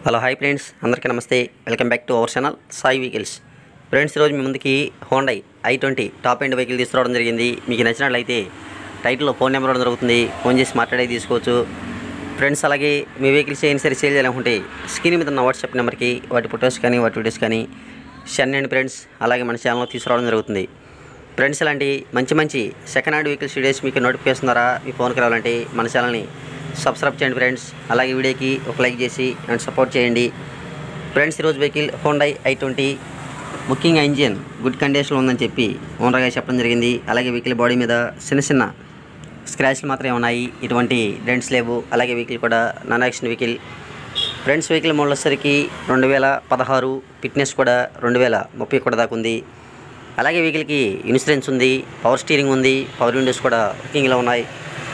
hello hi friends అందరికీ నమస్తే welcome back to our channel Sai vehicles friends ఈరోజు మీ ముందుకి Hyundai i twenty top end vehicle తీసుకురావడం జరిగింది మీకు నచ్చినట్లయితే టైటిల్లో ఫోన్ నెంబర్ ఇవ్వడం జరుగుతుంది ఫోన్ చేసి మాట్లాడే తీసుకోవచ్చు ఫ్రెండ్స్ అలాగే మీ వెహికల్స్ ఏం సరే సేల్ చేయాలనుకుంటే స్క్రీన్ మీద ఉన్న వాట్సాప్ నెంబర్కి వాటి ఫొటోస్ కానీ వాటి వీడియోస్ కానీ సెండ్ అండ్ ఫ్రెండ్స్ అలాగే మన ఛానల్లో తీసుకురావడం జరుగుతుంది ఫ్రెండ్స్ ఇలాంటి మంచి మంచి సెకండ్ హ్యాండ్ వెహికల్స్ వీడియోస్ మీకు నోటిఫికేషన్ ద్వారా మీ ఫోన్కి రావాలంటే మన ఛానల్ని సబ్స్క్రైబ్ చేయండి ఫ్రెండ్స్ అలాగే వీడియోకి ఒక లైక్ చేసి అండ్ సపోర్ట్ చేయండి ఫ్రెండ్స్ ఈరోజు వెహికల్ హోండై ఐ ట్వంటీ ముఖ్యంగా ఇంజిన్ గుడ్ కండిషన్లో ఉందని చెప్పి ఓనర్ గారు చెప్పడం జరిగింది అలాగే వెహికల్ బాడీ మీద చిన్న చిన్న స్క్రాచ్లు మాత్రమే ఉన్నాయి ఇటువంటి డెంట్స్ లేవు అలాగే వెహికల్ కూడా non action vehicle friends vehicle model వచ్చేసరికి రెండు వేల పదహారు ఫిట్నెస్ కూడా రెండు వేల ముప్పై కూడా దాకా ఉంది అలాగే వెహికల్కి ఇన్సూరెన్స్ ఉంది పవర్ స్టీరింగ్ ఉంది పవర్ విండోస్ కూడా వర్కింగ్లో ఉన్నాయి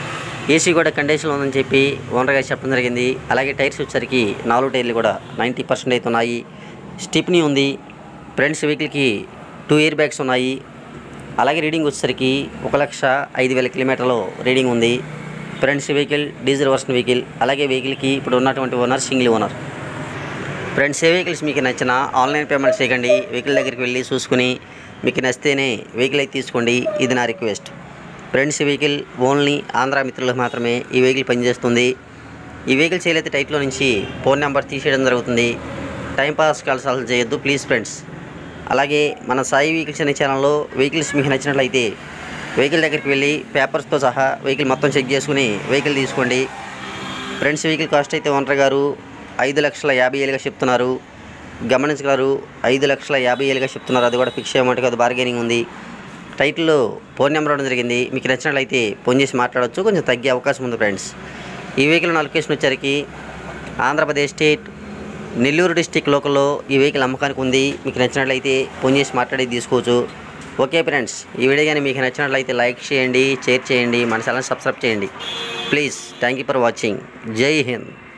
ఏసీ కూడా కండిషన్లో ఉందని చెప్పి ఓనర్ గారు చెప్పడం జరిగింది అలాగే టైర్స్ వచ్చేసరికి నాలుగు టైర్లు కూడా నైంటీ పర్సెంట్ అయితే ఉన్నాయి స్టిప్నీ ఉంది ఫ్రంట్స్ వెహికల్కి టూ ఇయర్ బ్యాగ్స్ ఉన్నాయి అలాగే రీడింగ్ వచ్చేసరికి ఒక లక్ష ఐదు వేల కిలోమీటర్లు రీడింగ్ ఉంది fronts vehicle diesel version vehicle అలాగే వెహికల్కి ఇప్పుడు ఉన్నటువంటి ఓనర్ సింగిల్ ఓనర్ ఫ్రెండ్స్ ఏ వెహికల్స్ మీకు నచ్చిన ఆన్లైన్ పేమెంట్ చేయకండి వెహికల్ దగ్గరికి వెళ్ళి చూసుకుని మీకు నచ్చితేనే వెహికల్ అయితే తీసుకోండి ఇది నా రిక్వెస్ట్ ఫ్రెండ్స్ ఈ వెహికల్ ఓన్లీ ఆంధ్ర మిత్రులకు మాత్రమే ఈ వెహికల్ పనిచేస్తుంది ఈ వెహికల్ చేయలేతే టైట్లో నుంచి ఫోన్ నెంబర్ తీసేయడం జరుగుతుంది టైంపాస్ కాల్స్ అసలు చేయొద్దు ప్లీజ్ ఫ్రెండ్స్ అలాగే మన సాయి వెహికల్స్ అనే ఛానల్లో వెహికల్స్ మీకు నచ్చినట్లయితే వెహికల్ దగ్గరికి వెళ్ళి పేపర్స్తో సహా వెహికల్ మొత్తం చెక్ చేసుకుని వెహికల్ తీసుకోండి ఫ్రెండ్స్ వెహికల్ కాస్ట్ అయితే ఓనర్ గారు ఐదు లక్షల యాభై ఏళ్ళుగా చెప్తున్నారు గమనించగలరు ఐదు లక్షల యాభై ఏళ్ళుగా చెప్తున్నారు అది కూడా ఫిక్స్ అమౌంట్ కాదు బార్గెనింగ్ ఉంది టైటిల్లో ఫోన్ నెంబర్ ఇవ్వడం జరిగింది మీకు నచ్చినట్లయితే ఫోన్ చేసి మాట్లాడవచ్చు కొంచెం తగ్గే అవకాశం ఉంది ఫ్రెండ్స్ ఈ వెహికల్ ఉన్న లొకేషన్ వచ్చరికి ఆంధ్రప్రదేశ్ స్టేట్ నెల్లూరు డిస్టిక్ లోకల్లో ఈ వెహికల్ అమ్మకానికి ఉంది మీకు నచ్చినట్లయితే ఫోన్ చేసి మాట్లాడి తీసుకోవచ్చు ఓకే ఫ్రెండ్స్ ఈ వీడియో కానీ మీకు నచ్చినట్లయితే లైక్ చేయండి షేర్ చేయండి మన ఛానల్ సబ్స్క్రైబ్ చేయండి please thank you for watching Jai Hind